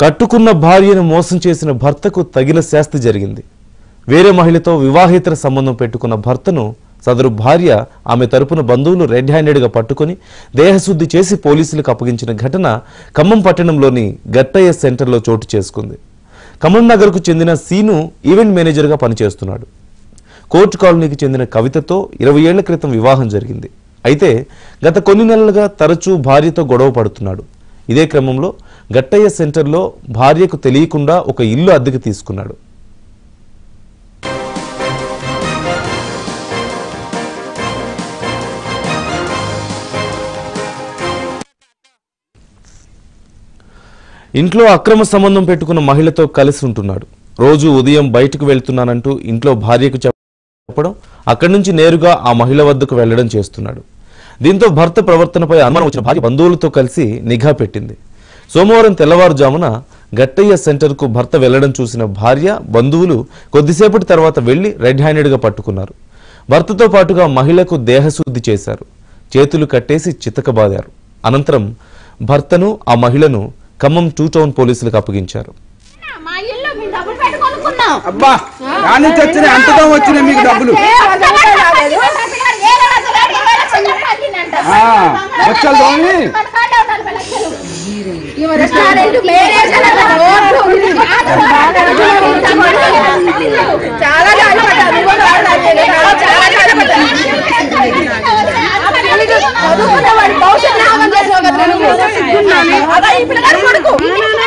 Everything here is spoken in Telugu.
కట్టుకున్న భార్యను మోసం చేసిన భర్తకు తగిన శాస్తి జరిగింది వేరే మహిళతో వివాహేతర సంబంధం పెట్టుకున్న భర్తను సదరు భార్య ఆమె తరపున బంధువులు రెడ్ హ్యాండెడ్గా పట్టుకుని దేహశుద్ధి చేసి పోలీసులకు అప్పగించిన ఘటన ఖమ్మం పట్టణంలోని గట్టయ్య సెంటర్లో చోటు చేసుకుంది ఖమ్మం నగర్కు చెందిన సీను ఈవెంట్ మేనేజర్గా పనిచేస్తున్నాడు కోర్టు కాలనీకి చెందిన కవితతో ఇరవై ఏళ్ల క్రితం వివాహం జరిగింది అయితే గత కొన్ని నెలలుగా తరచూ భార్యతో గొడవ పడుతున్నాడు ఇదే క్రమంలో గట్టయ్య సెంటర్లో భార్యకు తెలియకుండా ఒక ఇల్లు అద్దెకు తీసుకున్నాడు ఇంట్లో అక్రమ సంబంధం పెట్టుకున్న మహిళతో కలిసి ఉంటున్నాడు రోజు ఉదయం బయటకు వెళ్తున్నానంటూ ఇంట్లో భార్యకు చెప్పడం అక్కడి నుంచి నేరుగా ఆ మహిళ వద్దకు వెళ్లడం చేస్తున్నాడు దీంతో భర్త ప్రవర్తనపై అనుమానం వచ్చిన భార్య బంధువులతో కలిసి నిఘా పెట్టింది సోమవారం తెల్లవారుజామున గట్టయ్య సెంటర్కు భర్త వెళ్లడం చూసిన భార్య బంధువులు కొద్దిసేపటి తర్వాత వెళ్లి రెడ్ హ్యాండెడ్గా పట్టుకున్నారు భర్తతో పాటుగా మహిళకు దేహశుద్ధి చేశారు చేతులు కట్టేసి చితకబాదారు అనంతరం భర్తను ఆ మహిళను ఖమ్మం టూ టౌన్ పోలీసులకు అప్పగించారు మా ఇల్లు మేము డబ్బులు పెట్టి కొనుక్కున్నాం అబ్బా దాని నుంచి వచ్చినాయి అంతతో వచ్చినాయి మీకు డబ్బులు ఆ, లక్షలు తోమి. రెస్టారెంట్ మేనేజర్ చాలా జాగ్రత్త చాలా జాగ్రత్త చదువుకున్న వాడి భవిష్యత్తు నామం చేసావు కదా నువ్వు. అదే ఈ పిల్లగాడి కొడుకు.